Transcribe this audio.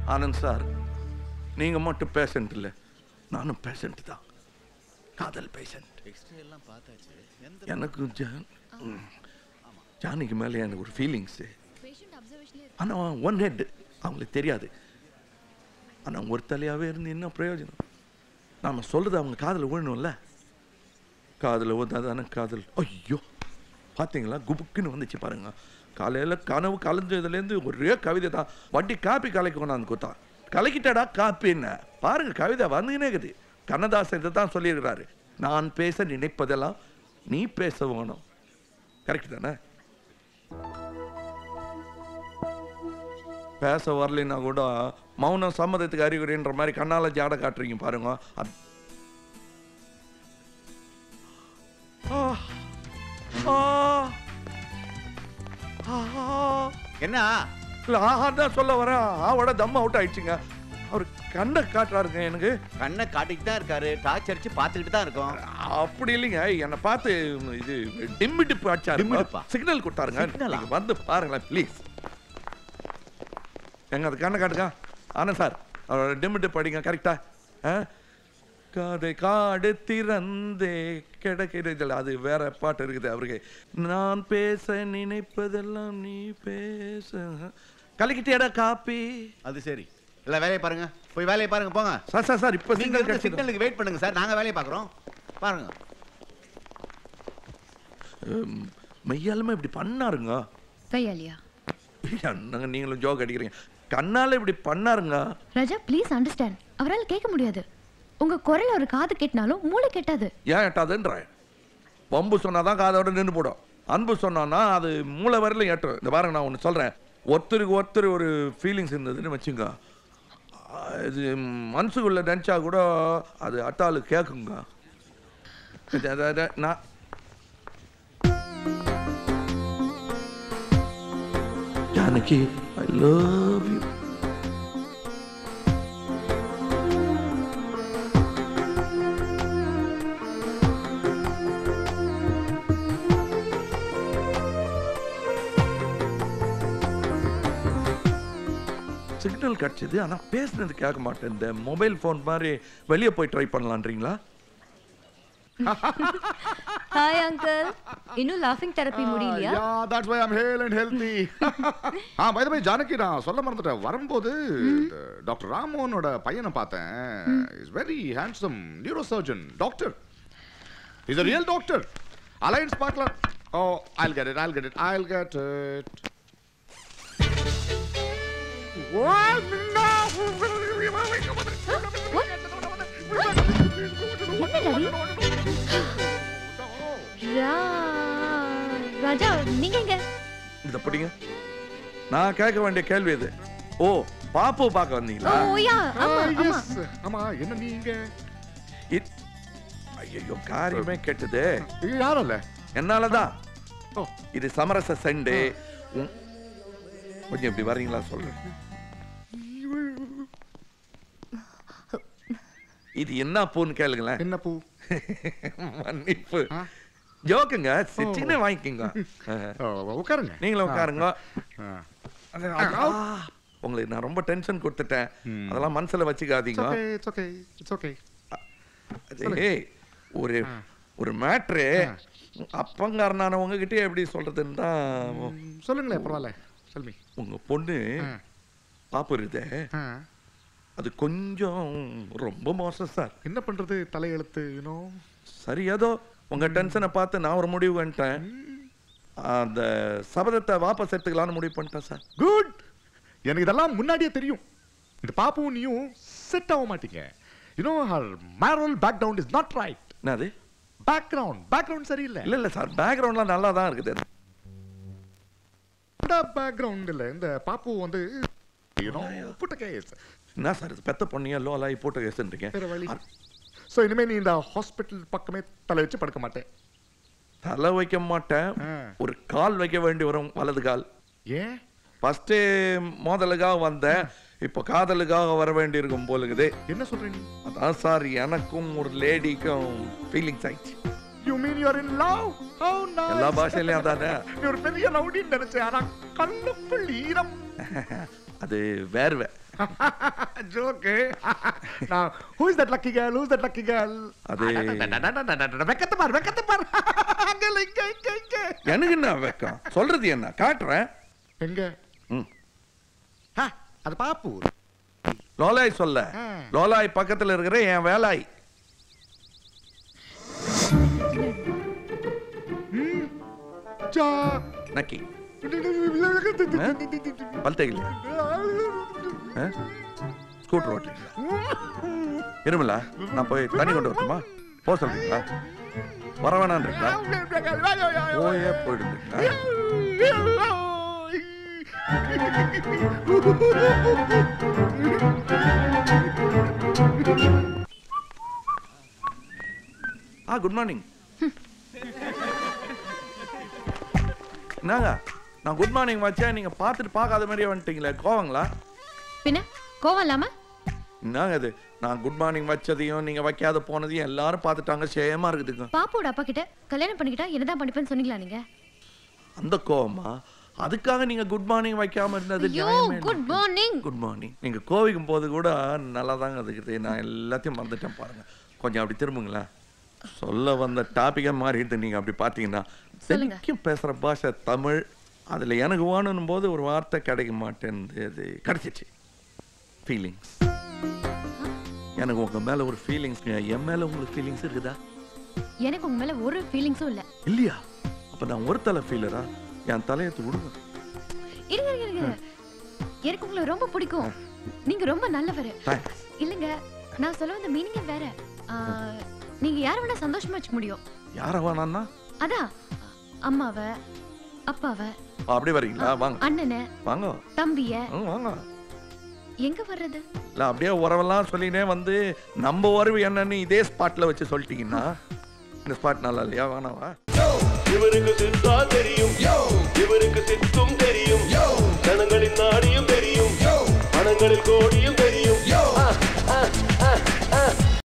Anand sir நீங்க மட்டும் patient இல்லை நானும் பேஷண்ட் தான் காதல் பேஷண்ட் எக்ஸ்ரே எல்லாம் பார்த்தாச்சு எந்த எனக்கு ஜான் ம். ஜானிக்கு மேலே எனக்கு ஒரு ஃபீலிங்ஸு பேஷண்ட் அப்சர்வேஷன்ல ஆனால் ஒன் ஹெட் அவங்களுக்கு தெரியாது ஆனால் ஒரு தலையாகவே இருந்து என்ன பிரயோஜனம் நாம் சொல்கிறது அவங்க காதில் விழணும்ல காதில் ஊதாதானே காதல் ஐயோ பார்த்தீங்களா குபுக்குன்னு வந்துச்சு பாருங்க காலையில் கனவு கலைஞ்சதுலேருந்து ஒரே கவிதை தான் வண்டி காப்பி கலைக்கு கொண்டாந்து கொடுத்தா கலக்கிட்டடா காப்பின்னு பாருங்க கவிதை வந்துக்கினே இருக்குது கண்ணதாசன் இதை தான் சொல்லியிருக்கிறாரு நான் பேச நினைப்பதெல்லாம் நீ பேச வேணும் கரெக்ட் தானே பேச வரலைன்னா கூட மௌனம் சம்மதத்துக்கு அறிகுறின்ற மாதிரி கண்ணால ஜாட காட்டுறீங்க பாருங்க அத்- ஆ. ஆ. ஆஹா. என்ன இல்ல ஆஹா தான் சொல்ல வரேன் ஆவோட தம் அவுட் ஆயிடுச்சுங்க அவர் கண்ணை காட்டுறாருங்க எனக்கு கண்ணை காட்டிட்டு தான் இருக்காரு டார்ச் அடிச்சு பார்த்துக்கிட்டு தான் இருக்கோம் அப்படி இல்லைங்க என்னை பார்த்து இது டிம்மி டிப்பு அடிச்சாரு டிம்மிடிப்பா? சிக்னல் கொடுத்தாருங்க சிக்னலா? நீங்க வந்து பாருங்களேன் ப்ளீஸ் எங்க அது கண்ணை காட்டுங்க ஆனந்த் சார் அவரோட டிம்மி டிப்பு அடிங்க கரெக்டா காதை காடு திறந்தே கிடக்கிறது அது வேற பாட்டு இருக்குது அவருக்கு நான் பேச நினைப்பதெல்லாம் நீ பேச கலக்கிட்டேடா காப்பி அது சரி இல்ல வேலையை பாருங்க போய் வேலையை பாருங்க போங்க சார் சார் சார் இப்போ நீங்க சிக்னல் இருக்க கிடைச்சது சிக்னலுக்கு வெயிட் பண்ணுங்க சார் நாங்க வேலையை பார்க்குறோம் பாருங்க ஹம், மெய்யாலுமே இப்படி பண்ணாருங்க கையாலியா என்னங்க நீங்களும் ஜோக் அடிக்கிறீங்க கண்ணால இப்படி பண்ணாருங்க ராஜா ப்ளீஸ் அண்டர்ஸ்டாண்ட் அவரால் கேட்க முடியாது உங்க குரல் ஒரு காது கேட்டினாலும் மூளை கெட்டாது ஏன் எட்டாதுன்ற வம்பு சொன்னாதான் காதோட நின்று போடும் அன்பு சொன்னான்னா அது மூளை வரையிலும் எட்டும் இந்த பாருங்க நான் ஒன்று சொல்கிறேன் ஒருத்தருக்கு ஒருத்தர் ஒரு ஃபீலிங்ஸ் இருந்ததுன்னு வச்சுங்க இது மனசுக்குள்ள நினச்சா கூட அது அட்டாளு கேட்குங்க இது- அது- அது- நான் Janaki I love you signal கிடச்சிது ஆனால் பேசுனது கேட்க மாட்டேன் இந்த மொபைல் ஃபோன் மாதிரி வெளியே போய் ட்ரை பண்ணலான்றீங்களா ஹாய் அங்கிள் இன்னும் லாஃபிங் தெரப்பி முடியலையா yeah that's why I'm hale and healthy ah by the by Janaki நான் சொல்ல மறந்துட்டேன் வரும்போது டாக்டர் ராமோனோட பையனை பார்த்தேன் is very handsome neuro surgeon doctor is a real doctor alliance பார்க்கலாம் oh I'll get it I'll get it I'll get it ரா ராஜா நீங்க எங்க இதை படிங்க நான் கேட்க வேண்டிய கேள்வி இது ஓ பாப்பு பார்க்க வந்தீங்களா ஓ யா ஆமா ஆமா ஆமா என்ன நீங்க ஐயோ காரியமே கெட்டது யாரும் இல்ல என்னாலதான் ஓ இது சமரச சண்டே உம், கொஞ்சம் இப்படி வரீங்களா சொல்றேன் இது என்ன பூன்னு கேளுங்களேன் என்ன பூ மன்னிப்பு ஆ? ஜோக்குங்க சின்ன வாங்கிக்கோங்க ஓ, உட்காருங்க நீங்களும் உட்காருங்க ஆ. அது- அது- ஆ, உங்களுக்கு நான் ரொம்ப டென்ஷன் கொடுத்துட்டேன் ம். அதெல்லாம் மனசுல It's வச்சுக்காதீங்க okay, it's okay, it's okay. அது, ஏய், ஒரு ஒரு மேட்ரு அப்பங்காரனான உங்ககிட்டயே எப்படி சொல்றதுன்னு தான் ம், சொல்லுங்களேன் பரவாயில்ல சொல்மி உங்க பொண்ணு பாப்பு இருக்குதே அது கொஞ்சம் ரொம்ப மோசம் சார் என்ன பண்றது தலையெழுத்து யூனோ சரி ஏதோ உங்க டென்ஷனை பார்த்து நான் ஒரு முடிவு பண்ணிட்டேன் அந்த சபதத்தை வாபஸ் எடுத்துக்கலாம்னு முடிவு பண்ணிட்டேன் சார் குட் எனக்கு இதெல்லாம் முன்னாடியே தெரியும் இந்த பாப்பும் நீயும் செட் ஆக மாட்டீங்க you know her moral background is not right என்னது பேக்ரவுண்ட் பேக்ரவுண்ட் சரியில்லை இல்ல இல்ல சார் பேக்ரவுண்ட்லாம் நல்லா தான் இருக்குது இந்த பேக்ரவுண்ட் இல்ல இந்த பாப்பு வந்து யூனோ புட்ட கேஸ் என்ன சார் இது பெத்த பொண்ணியா லோலாகி போட்டு கேசுன்றீங்க வேற வழி ஸோ இனிமே நீ இந்த ஹாஸ்பிட்டல் பக்கமே தலை வச்சு படுக்க மாட்டேன் தலை வைக்க மாட்டேன் ஆ. ஒரு கால் வைக்க வேண்டி வரும் வலது கால் ஏன் ஃபர்ஸ்ட் மோதலுக்காக வந்தேன் இப்போ காதலுக்காக வர வேண்டி இருக்கும் போலுக்குது என்ன சொல்ற நீ அதான் சார் எனக்கும் ஒரு லேடிக்கும் ஃபீலிங்ஸ் ஆயிடுச்சு you mean you are in love how nice எல்லா பாஷையிலயும் அதானே நீ ஒரு பெரிய ரவுடின்னு நினைச்சேன் ஆனா கண்ணுக்குள் ஈரம் அது வேர்வை ஜோக்கு நான் who is that lucky girl who is that lucky girl அது- வெக்கத்தை பார் வெக்கத்தை பார் அங்க இல்ல, இங்க இங்க இங்க எனக்கு என்ன வெக்கம் சொல்றது என்ன காட்டுறேன் எங்க ம். ஆ, அது பாப்பு லோலாய் சொல்ல ஆ. லோலாய் பக்கத்துல இருக்கிற என் வேலாய் ஜா நக்கி பல்தைகள் ஸ்கூட்டர் ஓட்டுறீங்களா இருமலா நான் போய் தண்ணி கொண்டு வரட்டுமா போக சொல்றீங்களா வர வேணான்றீங்களா போயே போயிடுங்களா ஆ குட் மார்னிங் என்னங்க நான் குட் மார்னிங் வச்சேன் நீங்க பார்த்துட்டு பார்க்காத மாதிரியே வந்துட்டீங்களே கோவங்களா பின்ன கோவம் இல்லாம என்னங்க அது நான் குட் மார்னிங் வச்சதையும் நீங்க வைக்காத போனதையும் எல்லாரும் பார்த்துட்டாங்க சேமா இருக்குதுங்க பாப்போட அப்பா கிட்ட கல்யாணம் பண்ணிக்கிட்டா என்னதான் பண்ணிப்பேன்னு சொன்னீங்களா நீங்க அந்த கோவமா அதுக்காக நீங்க குட் மார்னிங் வைக்காம இருந்தது ஐயோ நியாயமே குட் மார்னிங் குட் மார்னிங் நீங்க கோவிக்கும் போது கூட நல்லா தாங்க இருக்குது நான் எல்லாத்தையும் மறந்துட்டேன் பாருங்க கொஞ்சம் அப்படி திரும்புங்களேன் சொல்ல வந்த டாபிக்கே மாறிடுது நீங்க அப்படி பார்த்தீங்கன்னா சொல்லுங்க. செழிக்கும் பேசுற பாஷை தமிழ் அதுல எனக்கு வேணும் போது ஒரு வார்த்தை கிடைக்க மாட்டேன்து அது கிடைச்சிச்சு ஃபீலிங்ஸ் எனக்கு உங்க மேல ஒரு ஃபீலிங்ஸ் என் மேல உங்களுக்கு ஃபீலிங்ஸ் இருக்குதா எனக்கு உங்க மேல ஒரு ஃபீலிங்ஸும் இல்ல இல்லையா அப்ப நான் ஒரு தலை ஃபீலரா என் தலையத்து விடுங்க இருங்க இருங்க இருங்க எனக்கு உங்களை ரொம்ப பிடிக்கும் நீங்க ரொம்ப நல்லவர் தேங்க்ஸ் இல்லங்க நான் சொல்ல வந்த மீனிங்கே வேற ஆ, நீங்க யார வேணா சந்தோஷமா வச்சுக்க முடியும் யார வேணான்னா அதான் அம்மாவை அப்பாவை அப்படி வரீங்களா வாங்க அண்ணனை வாங்க தம்பிய ம், வாங்க எங்க வர்றது இல்ல அப்படியே உறவெல்லாம் சொல்லினே வந்து நம்ம உறவு என்னன்னு இதே ஸ்பாட்ல வச்சு சொல்லிட்டீங்கன்னா இந்த ஸ்பாட் நல்லா இல்லையா வேணாவா இவருக்கு சித்தா தெரியும் இவருக்கு சித்தும் தெரியும் ஜனங்களின் நாடியும் தெரியும் மனங்களில் கோடியும்